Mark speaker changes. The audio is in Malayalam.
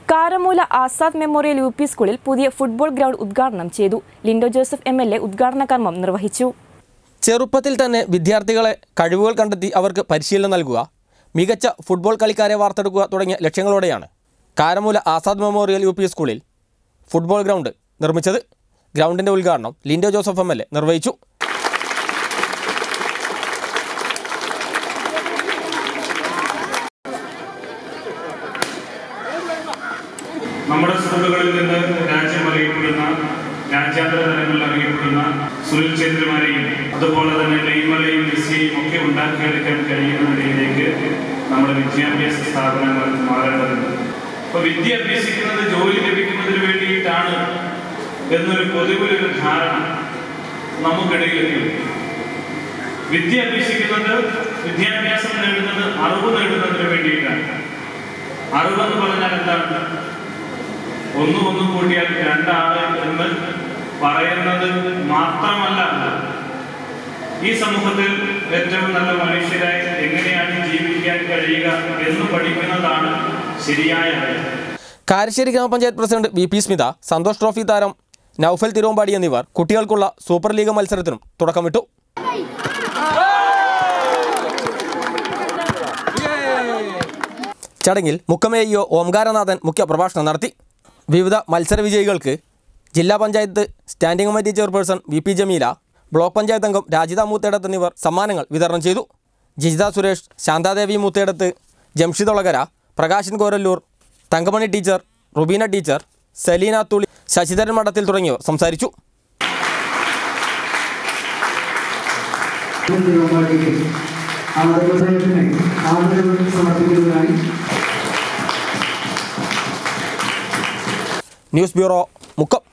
Speaker 1: Karamoola Azad memorial U P സ്കൂളിൽ പുതിയ ഫുട്ബോൾ ഗ്രൗണ്ട് ഉദ്ഘാടനം ചെയ്തു Linto Joseph M L A ഉദ്ഘാടന കർമ്മം നിർവഹിച്ചു
Speaker 2: ചെറുപ്പത്തിൽ തന്നെ വിദ്യാർത്ഥികളെ കഴിവുകൾ കണ്ടെത്തി അവർക്ക് പരിശീലനം നൽകുക മികച്ച ഫുട്ബോൾ കളിക്കാരെ വാർത്തെടുക്കുക തുടങ്ങിയ ലക്ഷ്യങ്ങളോടെയാണ് Karamoola Azad memorial U P സ്കൂളിൽ ഫുട്ബോൾ ഗ്രൗണ്ട് നിർമ്മിച്ചത് ഗ്രൗണ്ടിൻ്റെ ഉദ്ഘാടനം Linto Joseph M L A നിർവഹിച്ചു
Speaker 3: നമ്മുടെ സ്കൂളുകളിൽ നിന്ന് രാജ്യം അറിയപ്പെടുന്ന രാജ്യാന്തര തലങ്ങളിൽ അറിയപ്പെടുന്ന സുനിൽ ഛേത്രിമാരെയും അതുപോലെ തന്നെ നെയ്മലയും മെസ്സിയും ഒക്കെ ഉണ്ടാക്കിയെടുക്കാൻ കഴിയുന്ന നിലയിലേക്ക് നമ്മുടെ വിദ്യാഭ്യാസ സ്ഥാപനങ്ങൾ മാറേണ്ടതുണ്ട് അപ്പൊ വിദ്യ അഭ്യസിക്കുന്നത് ജോലി ലഭിക്കുന്നതിന് വേണ്ടിയിട്ടാണ് എന്നൊരു പൊതുവിലൊരു ധാരണ നമുക്കിടയിലേക്ക് വിദ്യ അഭ്യസിക്കുന്നത് വിദ്യാഭ്യാസം നേടുന്നത് അറിവ് നേടുന്നതിന് വേണ്ടിയിട്ടാണ് അറിവെന്ന് പറഞ്ഞാൽ എന്താണ് ഒന്നും ഒന്നും കൂട്ടിയാൽ രണ്ടാണ് എന്ന് പറയുന്നത് മാത്രമല്ല ഈ സമൂഹത്തിൽ ഏറ്റവും നല്ല മനുഷ്യരായി എങ്ങനെയാണ് ജീവിക്കാൻ കഴിയുക എന്ന് പഠിക്കുന്നതാണ് ശരിയായ വഴി.
Speaker 2: കാരശ്ശേരി ഗ്രാമപഞ്ചായത്ത് president V P Smitha Santosh trophy താരം നൌഫൽ തിരുവമ്പാടി എന്നിവർ കുട്ടികൾക്കുള്ള സൂപ്പർ ലീഗ് മത്സരത്തിനും തുടക്കമിട്ടു ചടങ്ങിൽ മുഖമേയോ ഓംകാരനാഥൻ മുഖ്യ പ്രഭാഷണം നടത്തി വിവിധ മത്സര വിജയികൾക്ക് ജില്ലാ panchayat standing committee chairperson V P Jameela block panchayat അംഗം രാജിത മൂത്തേടത്ത് എന്നിവർ സമ്മാനങ്ങൾ വിതരണം ചെയ്തു ജിജിത സുരേഷ് ശാന്താദേവി മൂത്തേടത്ത് ജംഷിദ് ഒളകര പ്രകാശൻ കോരല്ലൂർ തങ്കമണി ടീച്ചർ റുബീന ടീച്ചർ സലീന തുളി ശശിധരൻ മഠത്തിൽ തുടങ്ങിയവർ സംസാരിച്ചു
Speaker 4: തിരുവമ്പാടിക്ക് ആദരവസരത്തിന് ആദരവ് സമർപ്പിക്കുന്നതിനായി
Speaker 2: ന്യൂസ് ബ്യൂറോ മുക്കം